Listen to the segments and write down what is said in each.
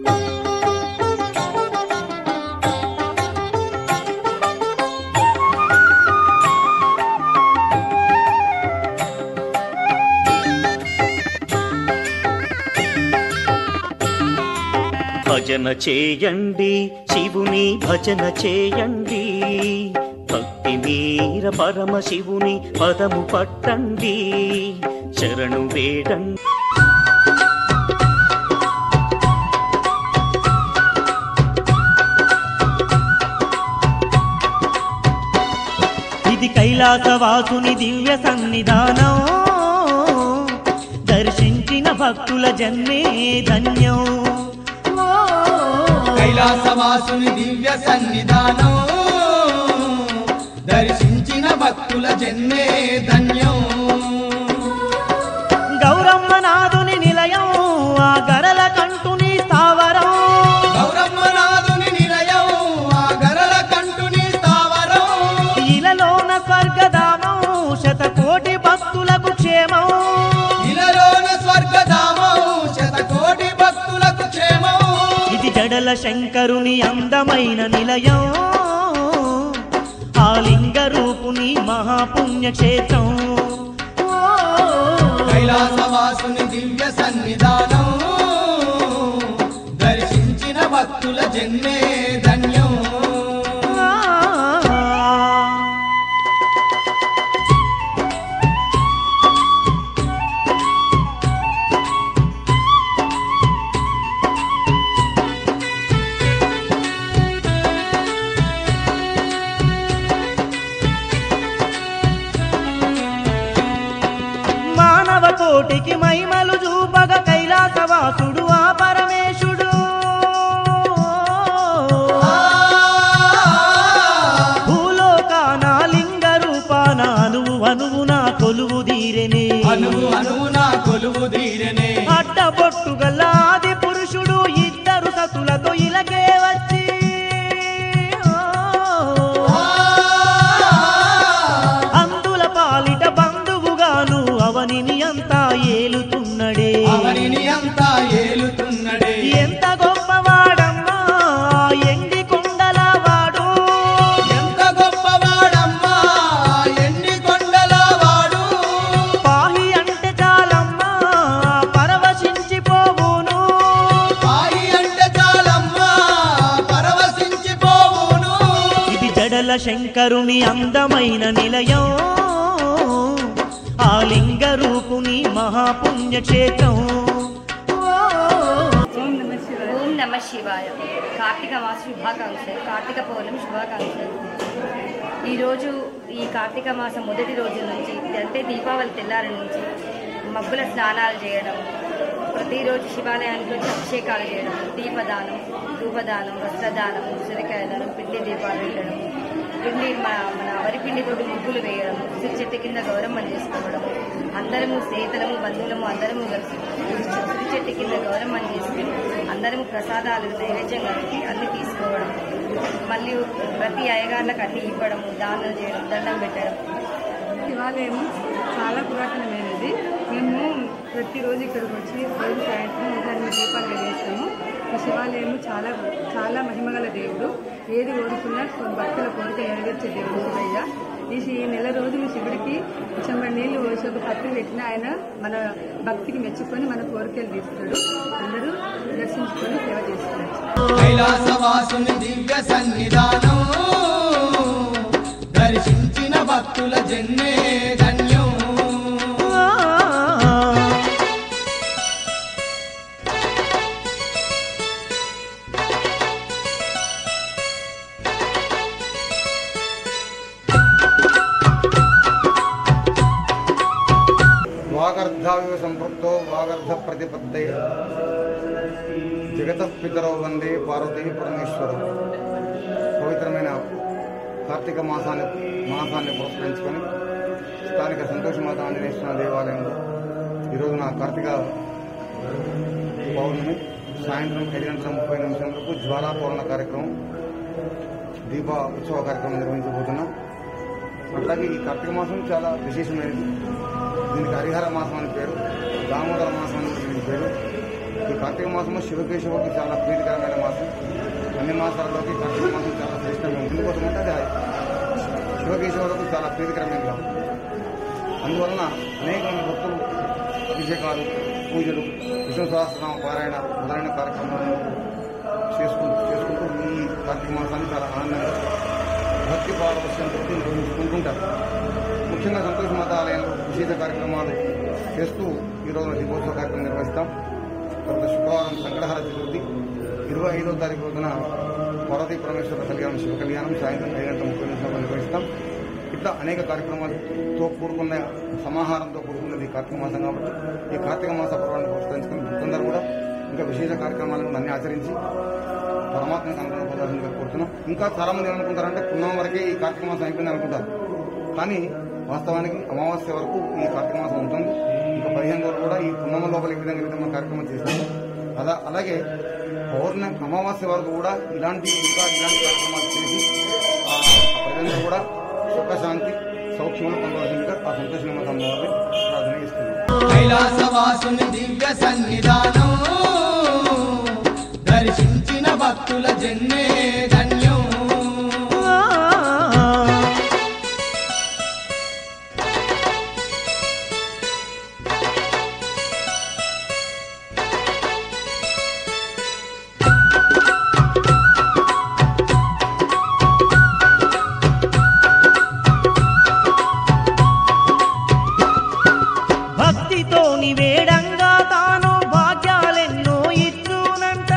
భజన చేయండి శివుని భజన చేయండి భక్తి మీర పరమ శివుని పదము పట్టండి శరణు వేడండి ఇది కైలాసవాసుని దివ్య సన్నిధానం దర్శించిన భక్తుల జన్మే ధన్యం ఓ, కైలాసవాసుని దివ్య సన్నిధానం దర్శించిన భక్తుల జన్మే ధన్యం గౌరమ్మ నాథుని నిలయం ఆ గరల కంటుని స్థావరం గౌరమ్మనాథుని నిలయం ఆ గరల కంటుని స్థావరం ఇలలోన స్వర్గధామం శతకోటి భక్తులకు క్షేమం ఇలలోన స్వర్గధామం శతకోటి భక్తులకు క్షేమం ఇది జడల శంకరుని అందమైన నిలయం ఆ లింగ రూపుని మహాపుణ్యక్షేత్రం ఓ, కైలాసవాసుని దివ్య సన్నిధానం దర్శించిన భక్తుల జన్మే ధన్యం ఆ. మానవ కోటికి మైమలు చూపగ కైలాసవాసుడు ఆ పరమేశుడు భూలోకాన లింగ రూపాన అనువు అనువున కొలువు తీరెనే అనువు అనువున కొలువు తీరనే అడ్డబొట్టు గల్లాది పురుషుడు ఇద్దరు సతులతో ఇలకే వచ్చి అందుల పాలిట బంధువుగాను అవనిని అంతా ఏలుతున్నడే అవనిని అంతా ఏలుతున్నడే ఎంత గొప్పవాడమ్మా ఎండి కొండల వాడు ఎంత గొప్పవాడమ్మా ఎన్ని కొండల వాడు పాహి అంటే చాలమ్మా పరవశించిపోవును పాయి అంటే చాలమ్మా పరవశించిపోవును ఇది జడల శంకరుని అందమైన నిలయం ఆ లింగ రూపుని మహాపుణ్యక్షేత్రం ఓం నమ శివాయ కార్తీక మాస శుభాకాంక్షలు కార్తీక పౌర్ణమి శుభాకాంక్షలు ఈరోజు ఈ కార్తీక మాసం మొదటి రోజు నుంచి అంటే దీపావళి తెల్లారి నుంచి మబ్బుల స్నానాలు చేయడం ప్రతిరోజు శివాలయానికి వచ్చి అభిషేకాలు చేయడం దీపదానం ధూపదానం వస్త్రదానం ఉసిరికాయ దానం పిండి దీపాలు వేయడం పిండి మన మన వరిపిండితో ముగ్గులు వేయడం ఉసిరి చెట్టు కింద గౌరమ్మని చేసుకోవడం అందరము స్నేహితులము బంధువులము అందరము కలిసి ఉసిరి చెట్టు కింద గౌరమ్మని చేసుకుని అందరము ప్రసాదాలు నైవేద్యం కలిపి అన్ని తీసుకోవడం మళ్ళీ ప్రతి అయ్యగార్లకు అన్ని ఇవ్వడము దానం చేయడం దండం పెట్టడం శివాలయం చాలా పురాతనమైనది మేము ప్రతిరోజు ఇక్కడికి వచ్చి రోజు సాయంత్రం దాన్ని దీపాలు వెలిగిస్తాము ఈ శివాలయం చాలా చాలా మహిమగల దేవుడు ఏది కోరుకున్నా భక్తుల కోరిక నెరవేర్చే దేవుడు శివయ్య ఈ శి- ఈ నెల రోజులు శివుడికి చెంబడి నీళ్లు పోసి ఒక పత్రి పెట్టిన ఆయన మన భక్తికి మెచ్చుకొని మన కోరికలు తీస్తాడు అందరూ దర్శించుకొని సేవ చేస్తున్నారు కైలాసవాసుని దివ్య సన్నిధానం దర్శించిన భక్తుల జన్మే ధన్యం వాగర్ధావివ సంపృక్తో వాగర్ధ ప్రతిపత్తయ జగత పితరో వందే పార్వతీ పరమేశ్వరం పవిత్రమైన కార్తీక మాసాన్ని మాసాన్ని పురస్కరించుకొని స్థానిక సంతోషమాత ఆంజనేయ స్వామి దేవాలయంలో ఈరోజు నా కార్తీక పౌర్ణమి సాయంత్రం ఐదు గంటల ముప్పై నిమిషాలకు జ్వాలా పౌర్ణ కార్యక్రమం దీప ఉత్సవ కార్యక్రమం నిర్వహించబోతున్నాం అట్లాగే ఈ కార్తీక మాసం చాలా విశేషమైనది దీనికి హరిహర మాసం అని పేరు దామోదర మాసం అని దీనికి పేరు ఈ కార్తీక మాసము శివకేశవుడికి చాలా ప్రీతికరమైన మాసం అన్ని మాసాల్లోకి కార్తీక మాసం చాలా శ్రేష్టంగా ఉంది ఎందుకోసం అంటే అది శివకేశవులకు చాలా ప్రీతికరమైనది కాబట్టి అందువలన అనేకమైన భక్తులు అభిషేకాలు పూజలు విష్ణు సహస్రనామ పారాయణ మొదలైన కార్యక్రమాలను చేసుకుంటూ చేసుకుంటూ ఈ కార్తీక మాసాన్ని చాలా ఆనందంగా భక్తి పారవశ్యంతో నిర్వహించుకుంటుంటారు ముఖ్యంగా సంతోష మాత ఆలయంలో విశేష కార్యక్రమాలు చేస్తూ ఈ రోజున దీపోత్సవ కార్యక్రమం నిర్వహిస్తాం తర్వాత శుక్రవారం సంకటహార చతుర్థి ఇరవై ఐదో తారీఖు రోజున పార్వతీ పరమేశ్వర కళ్యాణం శివ కళ్యాణం సాయంత్రం ఐదు గంటల ముప్పై నిమిషాలు నిర్వహిస్తాం ఇట్లా అనేక కార్యక్రమాలతో కూడుకున్న సమాహారంతో కూడుకున్నది ఈ కార్తీక మాసం కాబట్టి ఈ కార్తీక మాస పర్వాన్ని పురస్కరించుకుని భక్తులందరూ కూడా ఇంకా విశేష కార్యక్రమాలను కూడా అన్ని ఆచరించి పరమాత్మకు అనుగ్రహం పొందాల్సిందిగా కోరుతున్నాం ఇంకా చాలా మంది ఏమనుకుంటారంటే పున్నమ వరకే ఈ కార్తీక మాసం అయిపోయింది అనుకుంటారు కానీ వాస్తవానికి అమావాస్య వరకు ఈ కార్తీక మాసం ఉంటుంది ఇంకా పదిహేను రోజులు కూడా ఈ పున్నమ లోపల ఈ విధంగా విధంగా కార్యక్రమం చేస్తాం అలా అలాగే పౌర్ణమి అమావాస్య వరకు కూడా ఇలాంటి ఇంకా ఇలాంటి కార్యక్రమాలు చేసి ఆ ప్రజలందరూ కూడా సుఖశాంతి సౌఖ్యములు పొందవలసిందిగా ఆ సంతోష నిమిత్తం వారిని ప్రార్థన చేస్తున్నాం కైలాసవాసుని దివ్య సన్నిధానం దర్శించిన భక్తుల జన్మే ధన్యం భక్తితో వేడంగా తాను భాగ్యాలెన్నో ఇచ్చునంట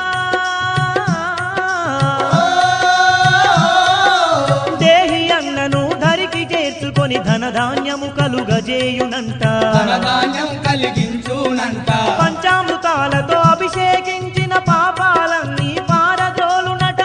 దేహి అన్నను ధరికి చేర్చుకొని ధనధాన్యము కలుగజేయునంట ధనధాన్యం కలిగించునంట పంచామృతాలతో అభిషేకించిన పాపాలన్నీ పారదోలునట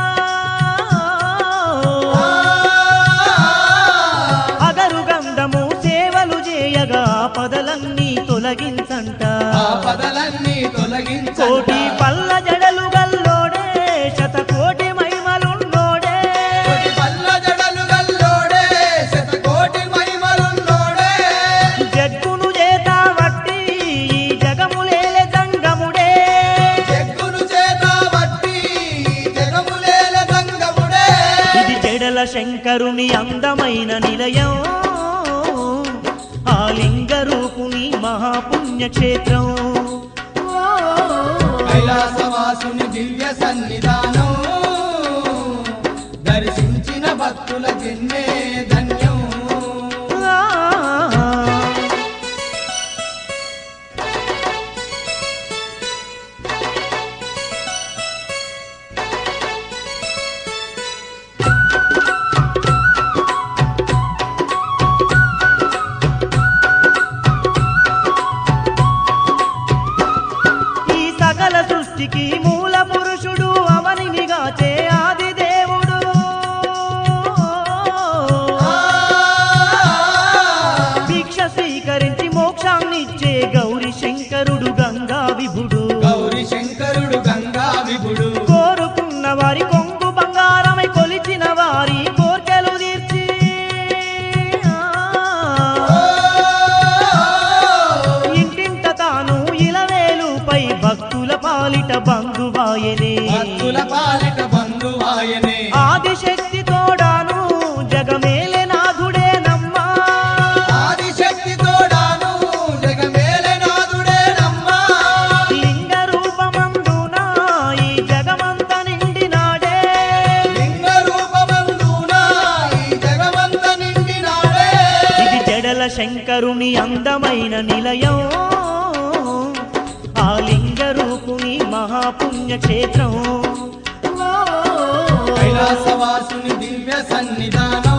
అగరు గంధము సేవలు చేయగా పదలన్నీ తొలగించంట ఆపదలన్నీ తొలగించ కోటి పల్ల జడలు గల్లోడే శతకోటి మహిమలున్నోడే కోటి పల్ల జడలు గల్లోడే శతకోటి మహిమలున్నోడే జగ్గును చేత వట్టి ఈ జగములేలే జంగముడే జగ్గును చేత బట్టి జగములేల గంగముడే ఇది చెడల శంకరుని అందమైన నిలయం ఆ లింగ రూపుని మహాపుణ్యక్షేత్రం కైలాసవాసుని దివ్య సన్నిధానం దర్శించిన భక్తుల జన్మే ధన్యం ఆ ఈ సకల సృష్టికి మూల పురుషుడు అవనినిగాచే ఆది దేవుడు భిక్ష స్వీకరించి మోక్షాన్నిచ్చే గౌరి శంకరుడు గంగా విభుడు గౌరి శంకరుడు గంగా విభుడు కోరుకున్న వారి కొంగు బంగారమై కొలిచిన వారి కోర్కెలు తీర్చి ఇంటింట తాను ఇలవేలుపై భక్తుల పాలిట బంధువాయనే భక్తుల పాలిట బంధువాయనే ఆదిశక్తి తోడాను జగమేలే నాథుడే నమ్మా ఆదిశక్తి తోడాను జగమేలనాథుడే నమ్మా లింగ రూపమందున ఈ జగమంత నిండినాడే లింగ రూపమందున ఈ జగమంత నిండినాడే ఇది జడల శంకరుని అందమైన నిలయం ఆ లింగ రూపుని మహాపుణ్యక్షేత్రం కైలాసవాసుని దివ్య సన్నిధానం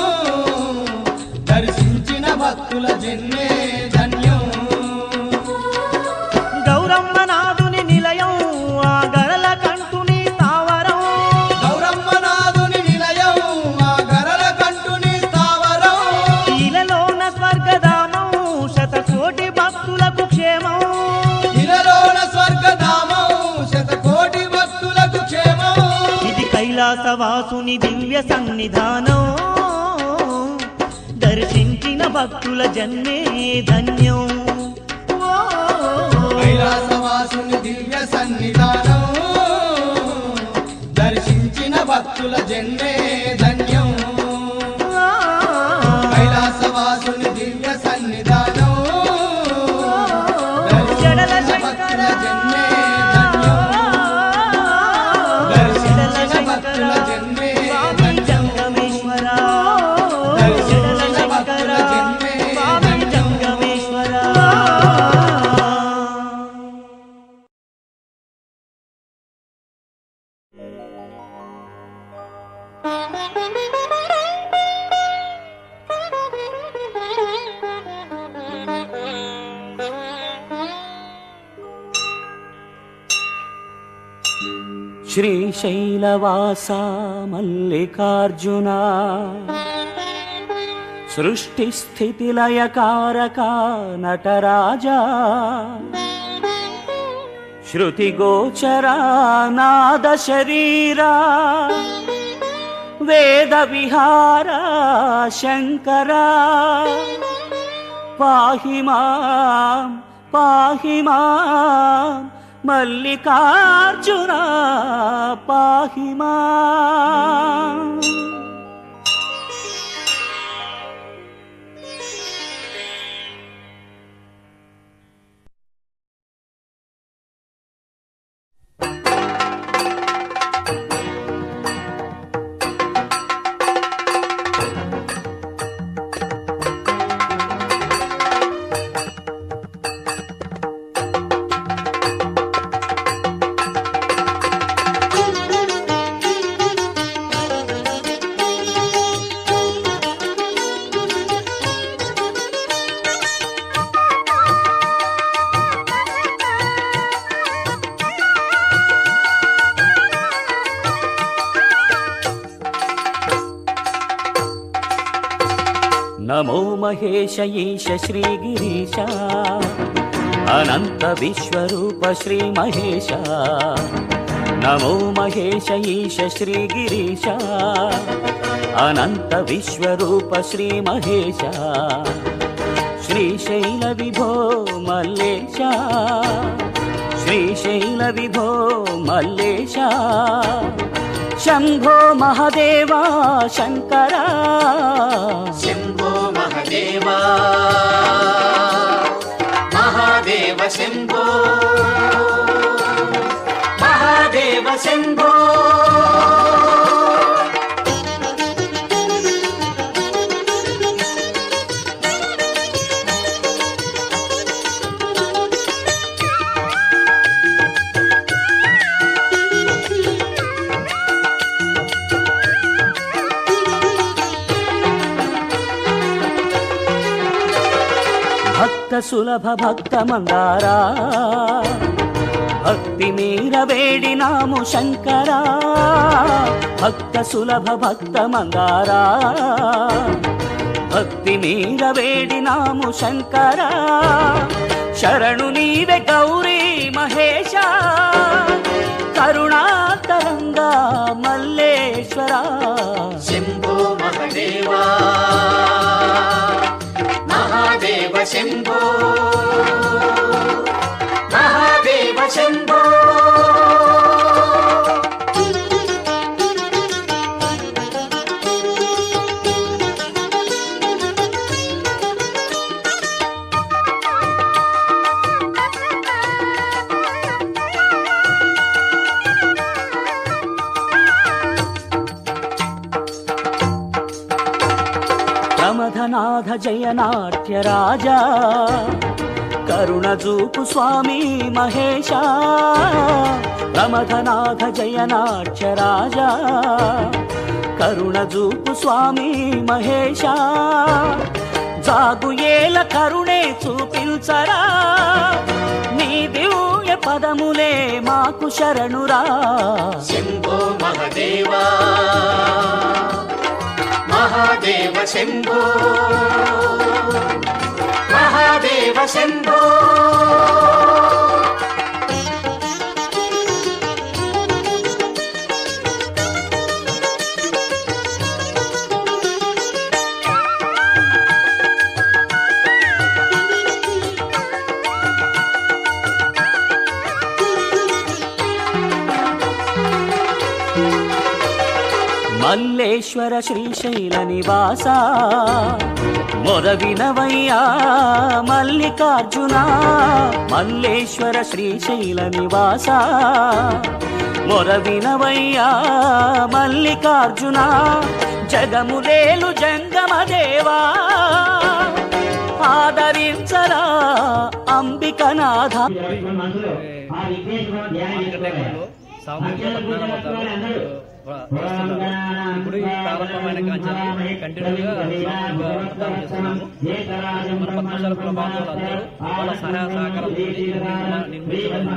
దర్శించిన భక్తుల జన్మే ధన్యం గౌరమ్మ నాథుని నిలయం ఆ గరల కంటుని స్థావరం గౌరమ్మనాథుని నిలయం ఆ గరల కంటుని స్థావరం ఇలలోన స్వర్గధామం శతకోటి భక్తులకు క్షేమం ఇలలోన స్వర్గధామం శతకోటి భక్తులకు క్షేమం ఇది కైలాసవాసుని దివ్య సన్నిధానం దర్శించిన భక్తుల జన్మే ధన్యం కైలాస కైలాసవాసుని దివ్య సన్నిధానం దర్శించిన భక్తుల జన్మే ధన్యం కైలాసవాసుని దివ్య సన్నిధానం దర్శించిన భక్తుల జన్మే ధన్యం దర్శించిన భక్తుల జన్మే ధన్యం దర్శించిన భక్తుల జన్మే ధన్యం శ్రీశైలవాస మల్లికార్జున సృష్టి స్థితి లయకారక నటరాజా శృతి గోచరా నాద శరీరా వేద విహార శంకరా పాహి మాం పాహి మాం మల్లికార్జున పాహి మాం నమో మహేశ ఈశ శ్రీగిరీశ అనంత విశ్వరూప శ్రీ మహేశ నమో మహేశ ఈశ శ్రీగిరీశ అనంత విశ్వరూప శ్రీ మహేశ శ్రీశైల విభో మల్లేశ శ్రీశైల విభో మల్లేశ శంభో మహదేవా శంకరా శంభో మహదేవా మహాదేవ శంభో మహాదేవ శంభో భక్త సులభ భక్త మందారా భక్తి మీర వేడినాము శంకరా భక్త సులభ భక్త మందారా భక్తి మీర వేడినాము శంకరా శరణు నీవే గౌరీ మహేశ కరుణాతరంగా మల్లేశ్వరా శంభో మహదేవా మహాదేవ శంభో మహాదేవ శంభో ప్రమథనాథ జయనాట్య రాజా కరుణజూపు స్వామి మహేశ ప్రమథనాథ జయనాట్య రాజా కరుణజూపు స్వామి మహేశ జాగు ఏల కరుణే చూపించరా నీ దివ్య పదములే మాకు శరణురా శంభో మహదేవా మహాదేవ శంభో మహాదేవ శంభో మల్లేశ్వర శ్రీశైల నివాస మొరవినవయ్యా మల్లికార్జున మల్లేశ్వర శ్రీశైల నివాస మొరవినవయ్యా మల్లికార్జున జగములేలు జంగమదేవా ఆదరించరా అంబికనాథ మార్కెట్లో సామూహిక సత్యనారాయణ వ్రతాలు వస్తున్నారు ఇప్పుడు ఈ ప్రారంభమైన కాంచాలి కంటిన్యూగా సామూహిక వ్రతాలు చేస్తున్నాము మన పద్మశాల కుల బాంధవులందరూ వాళ్ళ సహాయ సహకారం నిర్మించడం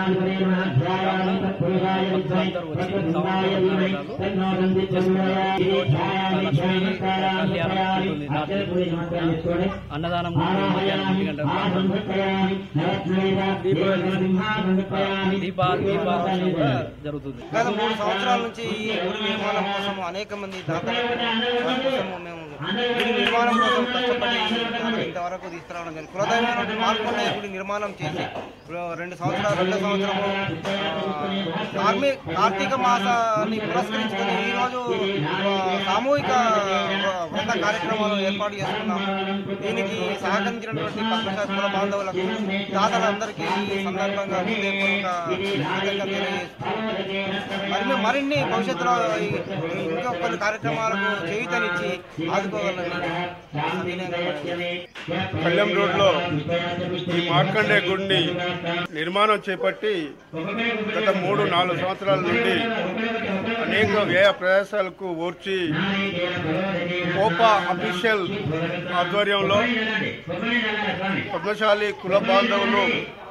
భక్తులందరూ వచ్చి సామూహిక వ్రతాలు చేస్తున్నారు. ఈ రోజు లక్ష్మీ కళ్యాణం ఉంటుంది రాత్రి అన్నదానం మధ్యాహ్నం ఎనిమిది గంటలకు దీపా దీపావళి కూడా జరుగుతుంది గత మూడు సంవత్సరాల నుంచి ఈ గుడి నిర్మాణం కోసం అనేక మంది దాతలు వారి కోసము మేము గుడి నిర్మాణం కోసం కష్టపడి దాన్ని ఇంతవరకు తీసుకురావడం జరిగింది కులదైవం మార్కొండ గుడి నిర్మాణం చేసి ఇప్పుడు రెండు సంవత్సరాలు రెండో సంవత్సరము ఆ, కార్మి కార్తీక మాసాన్ని పురస్కరించుకొని ఈరోజు ఆ, సామూహిక వ్రత కార్యక్రమాలు ఏర్పాటు చేసుకున్నాము దీనికి సహకరించినటువంటి పత్రికా కుల బాంధవులకు దాతలందరికీ ఈ సందర్భంగా హృదయపూర్వక కృతజ్ఞతలు తెలియజేస్తున్నాను. మరి మేము మరిన్ని భవిష్యత్తులో ఈ- ఈ ఇంకా కొన్ని కార్యక్రమాలకు చేయుతనిచ్చి ఆదుకోగలని సవినయంగా కళ్యాణ్ రోడ్లో ఈ మార్కండే గుడిని నిర్మాణం చేపట్టి గత మూడు నాలుగు సంవత్సరాల నుండి అనేక వ్యయ ప్రయాసాలకు ఓర్చి కోపా అఫీషియల్ ఆధ్వర్యంలో పద్మశాలి కుల బాంధవులు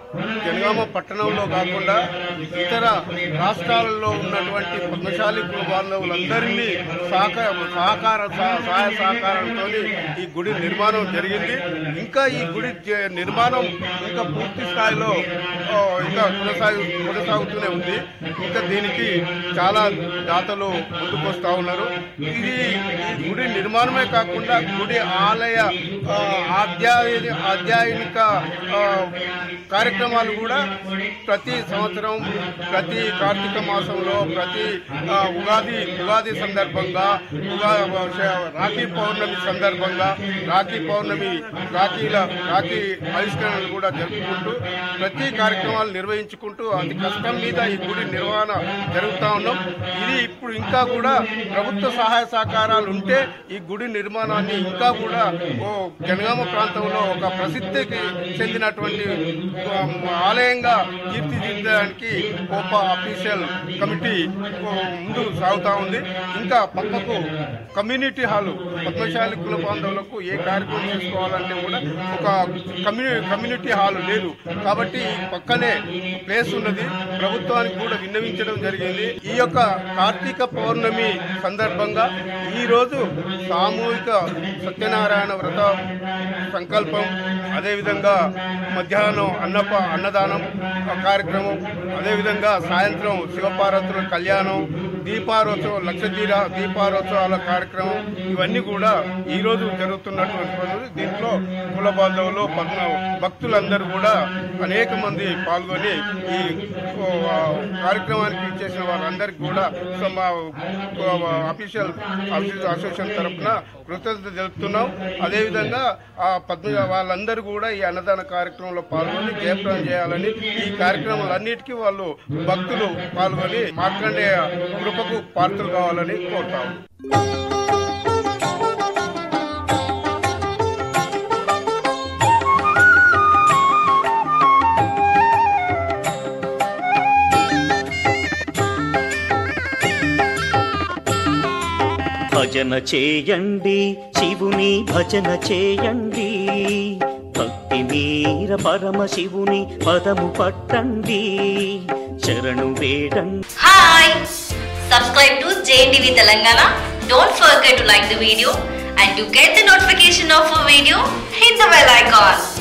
జనగామ పట్టణంలో కాకుండా ఇతర రాష్ట్రాలలో ఉన్నటువంటి పద్మశాలి కుల బాంధవులందరినీ సహకార సహకార సహ- సహాయ సహకారంతో ఈ గుడి నిర్మాణం జరిగింది ఇంకా ఈ గుడి జ- నిర్మాణం ఇంకా పూర్తి స్థాయిలో ఆ, ఇంకా కొనసాగు కొనసాగుతూనే ఉంది ఇంకా దీనికి చాలా దాతలు ముందుకొస్తా ఉన్నారు ఇది ఈ గుడి నిర్మాణమే కాకుండా గుడి ఆలయ ఆ, ఆధ్యాయ ఆధ్యాత్మిక ఆ, కార్యక్రమాలు కూడా ప్రతి సంవత్సరం ప్రతి కార్తీక మాసంలో ప్రతి ఆ, ఉగాది ఉగాది సందర్భంగా ఉగా రాఖీ పౌర్ణమి సందర్భంగా రాఖీ పౌర్ణమి రాఖీల రాఖీ ఆవిష్కరణలు కూడా జరుపుకుంటూ ప్రతి కార్యక్రమాలు నిర్వహించుకుంటూ అతి కష్టం మీద ఈ గుడి నిర్వహణ జరుగుతూ ఉన్నాం ఇది ఇప్పుడు ఇంకా కూడా ప్రభుత్వ సహాయ సహకారాలు ఉంటే ఈ గుడి నిర్మాణాన్ని ఇంకా కూడా ఓ జనగామ ప్రాంతంలో ఒక ప్రసిద్ధికి చెందినటువంటి ఆ, ఆలయంగా తీర్చిదిద్దడానికి కోప అఫీషియల్ కమిటీ ఓ, ముందు సాగుతా ఉంది ఇంకా పక్కకు కమ్యూనిటీ హాల్ పద్మశాలి కుల బాంధవులకు ఏ కార్యక్రమం చేసుకోవాలంటే కూడా ఒక కమ్యూని కమ్యూనిటీ హాల్ లేదు కాబట్టి ఈ పక్కనే ప్లేస్ ఉన్నది ప్రభుత్వానికి కూడా విన్నవించడం జరిగింది ఈ యొక్క కార్తీక పౌర్ణమి సందర్భంగా ఈ రోజు సామూహిక సత్యనారాయణ వ్రత సంకల్పం అదేవిధంగా మధ్యాహ్నం అన్నప అన్నదానం కార్యక్రమం అదేవిధంగా సాయంత్రం శివపార్వతుల కళ్యాణం దీపారోత్సవం లక్ష దీర దీపారోత్సవాల కార్యక్రమం ఇవన్నీ కూడా ఈ రోజు జరుగుతున్నటువంటి పనులు దీంట్లో కుల బాంధవులు పద్మ భక్తులందరూ కూడా అనేక మంది పాల్గొని ఈ ఓ, ఆ, కార్యక్రమానికి ఇచ్చేసిన వారందరికీ కూడా సో మా అఫీషియల్ అసోసియేషన్ తరఫున కృతజ్ఞత తెలుపుతున్నాం అదేవిధంగా ఆ పద్మ వాళ్ళందరూ కూడా ఈ అన్నదాన కార్యక్రమంలో పాల్గొని జయప్రదం చేయాలని ఈ కార్యక్రమాలన్నిటికీ వాళ్ళు భక్తులు పాల్గొని మార్కండేయ కృపకు పాత్రలు కావాలని కోరుతాము భజన చేయండి శివుని భజన చేయండి భక్తి మీర పరమ శివుని పదము పట్టండి శరణు వేడండి Hi! Subscribe to JNTV Telangana. Don't forget to like the video and to get the notification of a video, hit the bell icon.